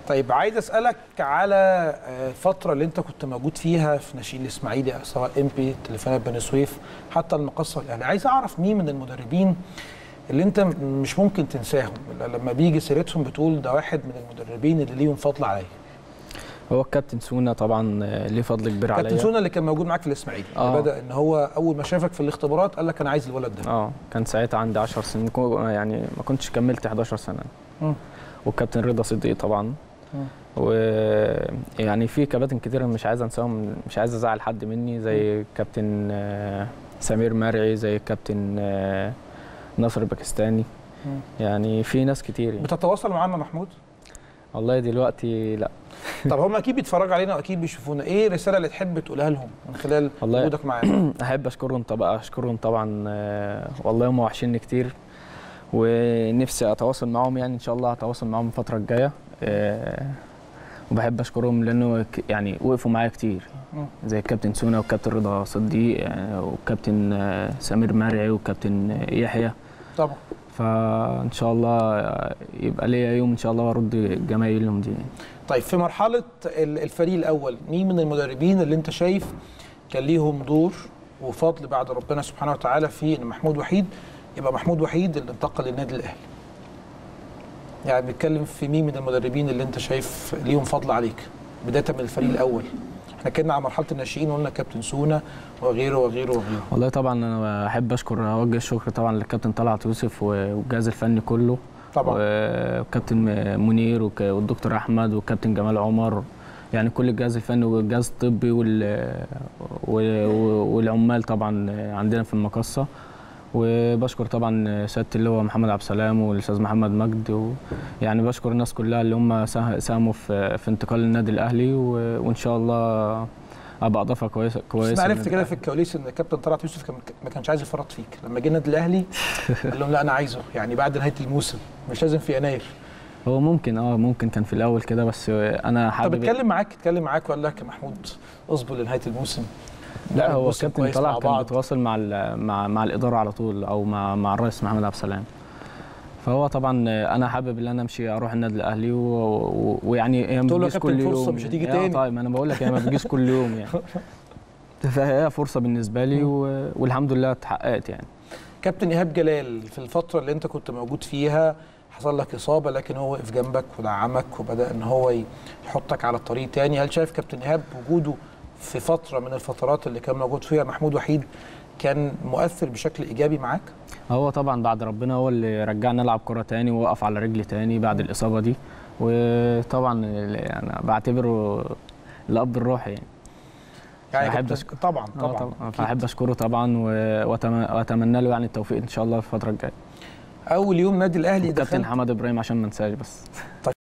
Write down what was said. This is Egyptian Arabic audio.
طيب عايز اسالك على آه، الفتره اللي انت كنت موجود فيها في ناشئين الاسماعيلي سواء ام بي تليفونات بني سويف حتى المقصه الاهلي عايز اعرف مين من المدربين اللي انت م- مش ممكن تنساهم اللي لما بيجي سيرتهم بتقول ده واحد من المدربين اللي ليهم فضل عليا هو الكابتن سونا طبعا آه، ليه فضل كبير عليا كابتن سونا اللي كان موجود معاك في الاسماعيلي اللي آه. بدا ان هو اول ما شافك في الاختبارات قال لك انا عايز الولد ده اه كان ساعتها عندي 10 سنين كو- يعني ما كنتش كملت 11 سنه مم. والكابتن رضا صديقي طبعا مم. ويعني في كباتن كتير مش عايز انساهم مش عايز ازعل حد مني زي كابتن آه، سمير مرعي زي كابتن آه، ناصر الباكستاني مم. يعني في ناس كتير يعني. بتتواصل معاه مع محمود والله دلوقتي لا طب هم اكيد بيتفرجوا علينا واكيد بيشوفونا ايه الرساله اللي تحب تقولها لهم من خلال والله- وجودك معانا احب اشكرهم طبعا اشكرهم طبعا آه، والله هم وحشيني كتير ونفسي اتواصل معاهم يعني ان شاء الله هتواصل معاهم الفتره الجايه آه، وبحب اشكرهم لانه ك- يعني وقفوا معايا كتير مم. زي الكابتن سونا والكابتن رضا صديق آه، والكابتن آه، سمير مرعي والكابتن آه، يحيى طبعا فان شاء الله آه، يبقى ليا يوم ان شاء الله وارد جمايلهم دي طيب في مرحله ال- الفريق الاول مين من المدربين اللي انت شايف كان ليهم دور وفضل بعد ربنا سبحانه وتعالى في ان محمود وحيد يبقى محمود وحيد اللي انتقل للنادي الاهلي يعني بنتكلم في مين من المدربين اللي انت شايف ليهم فضل عليك بدايه من الفريق الاول احنا اتكلمنا عن مرحله الناشئين وقلنا كابتن سونا وغيره وغيره وغيره والله طبعا انا بحب اشكر اوجه الشكر طبعا للكابتن طلعت يوسف والجهاز الفني كله طبعا وكابتن منير وك- والدكتور احمد والكابتن جمال عمر يعني كل الجهاز الفني والجهاز الطبي وال وال- والعمال طبعا عندنا في المقصه وبشكر طبعا سياده اللواء محمد عبد السلام والاستاذ محمد مجد و يعني بشكر الناس كلها اللي هم ساه- ساهموا في في انتقال النادي الاهلي و- وان شاء الله ابقى اضافه كويسه بس كويسه انا عرفت للنادي كده الأهلي. في الكواليس ان الكابتن طلعت يوسف كان ما كانش عايز يفرط فيك لما جه النادي الاهلي قال لهم لا انا عايزه يعني بعد نهايه الموسم مش لازم في يناير هو ممكن اه ممكن كان في الاول كده بس انا طب حابب اتكلم معاك اتكلم معاك وقال لك يا محمود اصبر لنهايه الموسم لا نعمل هو موسم الكابتن كويس طلع مع كان بعض. بيتواصل مع ال- مع مع الاداره على طول او مع مع الرئيس محمد عبد السلام فهو طبعا انا حابب ان انا امشي اروح النادي الاهلي و- و- ويعني هي ما تقول له يا بتجيش كابتن كل فرصة يوم مش هتيجي يعني. آه تاني. طيب ما انا بقول لك هي ما بتجيش كل يوم يعني فهي فرصه بالنسبه لي و- والحمد لله اتحققت يعني كابتن ايهاب جلال في الفتره اللي انت كنت موجود فيها حصل لك اصابه لكن هو وقف جنبك ودعمك وبدا ان هو ي- يحطك على الطريق تاني هل شايف كابتن ايهاب وجوده في فتره من الفترات اللي كان موجود فيها محمود وحيد كان مؤثر بشكل ايجابي معاك هو طبعا بعد ربنا هو اللي رجعنا نلعب كرة تاني ووقف على رجلي تاني بعد الإصابة دي وطبعا يعني بعتبره الأب الروحي يعني يعني أحب كابتن- أشكر. طبعا آه طبعا طبعا أكيد. فأحب أشكره طبعا و- وأتم- وأتمنى له يعني التوفيق إن شاء الله الفترة الجاية اول يوم نادي الاهلي كابتن دخلت حمد إبراهيم عشان ما انساش بس